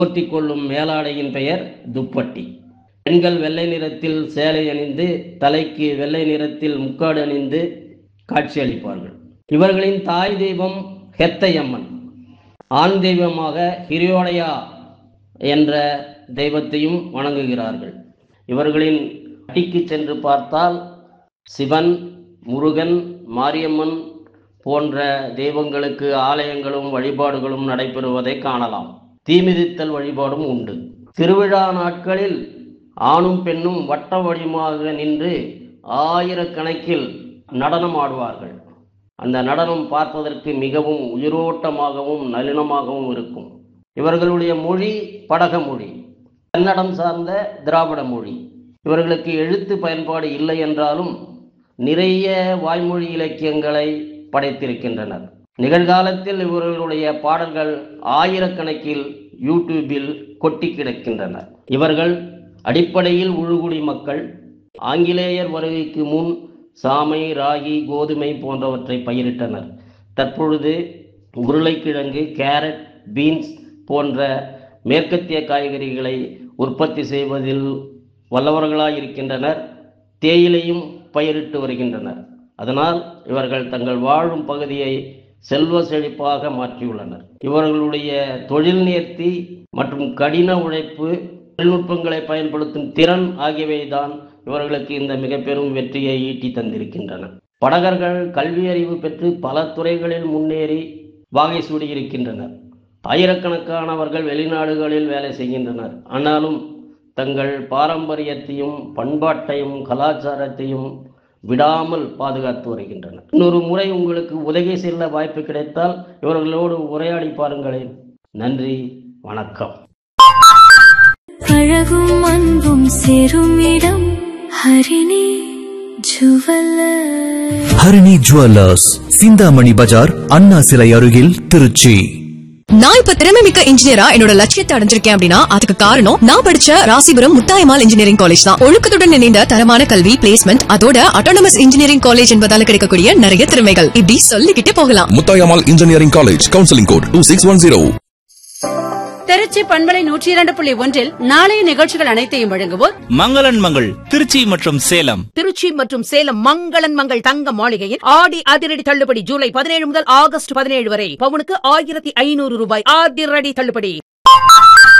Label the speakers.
Speaker 1: போர்த்தி கொள்ளும் மேலாடையின் பெயர் துப்பட்டி பெண்கள் வெள்ளை நிறத்தில் சேலை அணிந்து தலைக்கு வெள்ளை நிறத்தில் முக்காடு அணிந்து காட்சியளிப்பார்கள் இவர்களின் தாய் தெய்வம் ஹெத்தையம்மன் ஆண் தெய்வமாக ஹிரியோடையா என்ற தெய்வத்தையும் வணங்குகிறார்கள் இவர்களின் அடிக்கு சென்று பார்த்தால் சிவன் முருகன் மாரியம்மன் போன்ற தெய்வங்களுக்கு ஆலயங்களும் வழிபாடுகளும் நடைபெறுவதை காணலாம் தீமிதித்தல் வழிபாடும் உண்டு திருவிழா நாட்களில் ஆணும் பெண்ணும் வட்ட வடிவமாக நின்று ஆயிரக்கணக்கில் நடனம் ஆடுவார்கள் அந்த நடனம் பார்ப்பதற்கு மிகவும் உயிரோட்டமாகவும் நளினமாகவும் இருக்கும் இவர்களுடைய மொழி படக மொழி கன்னடம் சார்ந்த திராவிட மொழி இவர்களுக்கு எழுத்து பயன்பாடு இல்லை என்றாலும் நிறைய வாய்மொழி இலக்கியங்களை படைத்திருக்கின்றனர் நிகழ்காலத்தில் இவர்களுடைய பாடல்கள் ஆயிரக்கணக்கில் யூடியூபில் கொட்டி கிடக்கின்றன இவர்கள் அடிப்படையில் உழுகுடி மக்கள் ஆங்கிலேயர் வருகைக்கு முன் சாமை ராகி கோதுமை போன்றவற்றை பயிரிட்டனர் தற்பொழுது உருளைக்கிழங்கு கேரட் பீன்ஸ் போன்ற மேற்கத்திய காய்கறிகளை உற்பத்தி செய்வதில் வல்லவர்களாய் இருக்கின்றனர் தேயிலையும் பயிரிட்டு வருகின்றனர் அதனால் இவர்கள் தங்கள் வாழும் பகுதியை செல்வ செழிப்பாக மாற்றியுள்ளனர் இவர்களுடைய தொழில் நேர்த்தி மற்றும் கடின உழைப்பு தொழில்நுட்பங்களை பயன்படுத்தும் திறன் ஆகியவைதான் இவர்களுக்கு இந்த மிக பெரும் வெற்றியை ஈட்டி தந்திருக்கின்றன படகர்கள் கல்வி அறிவு பெற்று பல துறைகளில் முன்னேறி வாகை சூடியிருக்கின்றனர் ஆயிரக்கணக்கானவர்கள் வெளிநாடுகளில் வேலை செய்கின்றனர் ஆனாலும் தங்கள் பாரம்பரியத்தையும் பண்பாட்டையும் கலாச்சாரத்தையும் விடாமல் பாதுகாத்து வருகின்றனர் இன்னொரு முறை உங்களுக்கு உதவி செல்ல வாய்ப்பு கிடைத்தால் இவர்களோடு உரையாடி பாருங்களேன் நன்றி வணக்கம்
Speaker 2: அழகும் அன்பும் சேரும் இடம் ஹரிணி ஜுவல்லர்
Speaker 3: ஹரிணி ஜுவல்லர்ஸ் சிந்தாமணி பஜார் அண்ணா சிலை அருகில் திருச்சி
Speaker 4: நான் இப்ப திறமை மிக்க இன்ஜினியரா என்னோட லட்சியத்தை அடைஞ்சிருக்கேன் அப்படின்னா அதுக்கு காரணம் நான் படிச்ச ராசிபுரம் முத்தாயமால் இன்ஜினியரிங் காலேஜ் தான் ஒழுக்கத்துடன் இணைந்த தரமான கல்வி பிளேஸ்மெண்ட் அதோட அட்டானமஸ் இன்ஜினியரிங் காலேஜ் என்பதால கிடைக்கக்கூடிய நிறைய திறமைகள் இப்படி சொல்லிக்கிட்டே போகலாம்
Speaker 5: Muthayammal engineering college counselling code two six one zero
Speaker 6: Trichy பண்பலை நூற்றி இரண்டு புள்ளி ஒன்றில் நாளைய நிகழ்ச்சிகள் அனைத்தையும் வழங்குவோர்
Speaker 7: மங்களன் மங்கள் திருச்சி மற்றும் சேலம்
Speaker 8: திருச்சி மற்றும் சேலம் மங்களன் மங்கள் தங்க மாளிகையில் ஆடி அதிரடி தள்ளுபடி ஜூலை பதினேழு முதல் ஆகஸ்ட் பதினேழு வரை பவுனுக்கு ஆயிரத்தி ஐநூறு ரூபாய் அதிரடி தள்ளுபடி